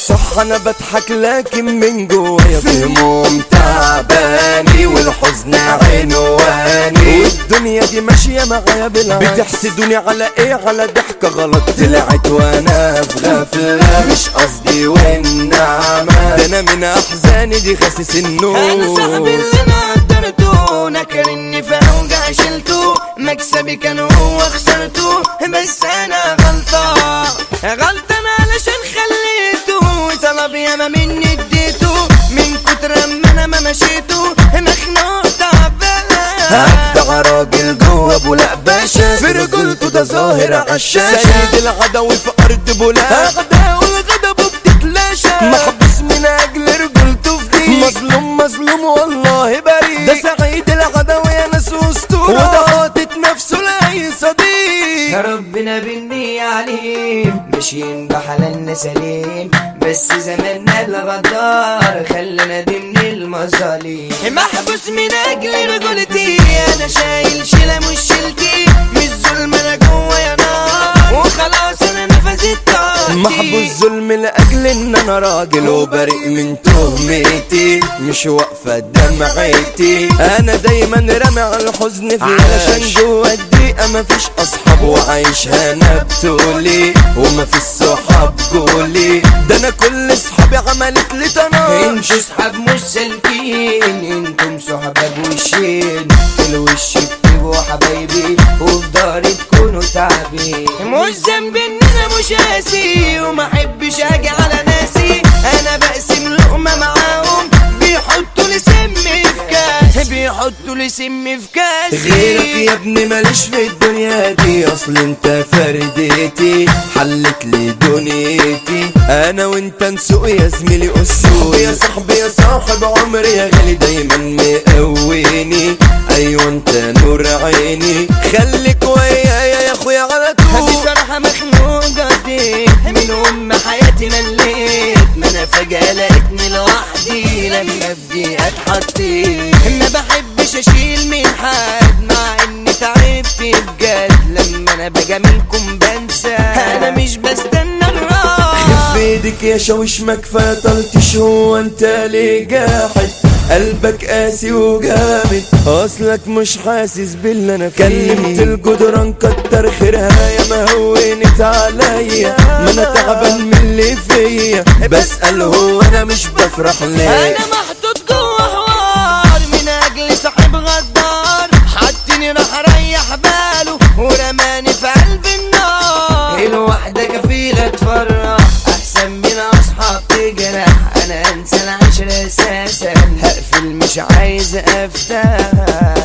صح انا بضحك لكن من جوايا في هموم تعباني والحزن عنواني والدنيا دي ماشية معايا بالعكس بتحسدوني على ايه على ضحكة غلط طلعت وانا في غفلة مش قصدي والنعمة ده انا من احزاني دي خاسس النور انا صاحبي اللي انا قدرته نكرني في اوجع شلته مكسبي كان هو خسرته بس انا غلطان غلطان علشان خليته طلب ياما مني اديته من كتر ما انا ما مشيته مخنوق تعبان ابدع راجل جوه ابو لا باشا في رجولته ده ظاهر عالشاشة سيد العدوي في ارض بولا غدا والغضب بتتلاشى محبوس من اجل رجولته في دي مظلوم مظلوم والله بريء ده سعيد العدوي يا ناس اسطوره وده حاطط نفسه لاي صديق ربنا بني عليم ماشيين بحلالنا سليم بس زماننا الغدار خلنا ضمن المظالم محبوس من اجل رجولتي انا شايل شيله مش شيلتي مش ظلم انا جوا يا نار وخلاص انا نفذت طاقتي محبوس ظلم لاجل ان انا راجل وبريء من تهمتي مش واقفه دمعتي انا دايما رامي على الحزن في علشان جوا الدقيقه مفيش اصحاب وعايش انا بتقولي ومفيش صحاب جولي ده انا كل اصحابي عملت لي طناش انتوا صحاب مش سالكين انتم صحاب وشين في الوش بتبقوا حبايبي وفي ضهري تكونوا تعبين مش ذنبي ان انا مش قاسي وما احبش اجي على ناسي انا بقسم لقمه معاهم بيحطوا لي سم في كاسي بيحطوا لي سم في كاسي غيرك يا ابني ماليش في الدنيا دي اصل انت فرديتي حلت لي دنيتي انا وانت نسوق يا زميلي اسود يا صاحبي يا صاحب عمري يا غالي دايما مقويني ايوه انت نور عيني خليك ويايا يا اخويا على طول بصراحة مخنوق قديت من أم حياتي مليت ما أنا فجأة لقيتني لوحدي لما بدي اتحطيت ما بحبش أشيل من حد مع إني تعبت بجد لما أنا بجا منكم بنسى أنا مش بستنى الراحة خف ايدك يا شاويش ما كفايه طلتش هو انت ليه جاحد قلبك قاسي وجامد اصلك مش حاسس باللي انا فيه كلمت الجدران كتر خيرها يا ما هونت عليا ما انا تعبان من اللي فيا بسأل هو انا مش بفرح ليه انا محطوط جوه حوار من اجل صاحب غدار حطني راح اريح باله ورماني في قلب النار الوحدة كفيلة تفرح احسن من اصحاب تجرح انا انسى العشرة اساسا هقفل مش عايز افتح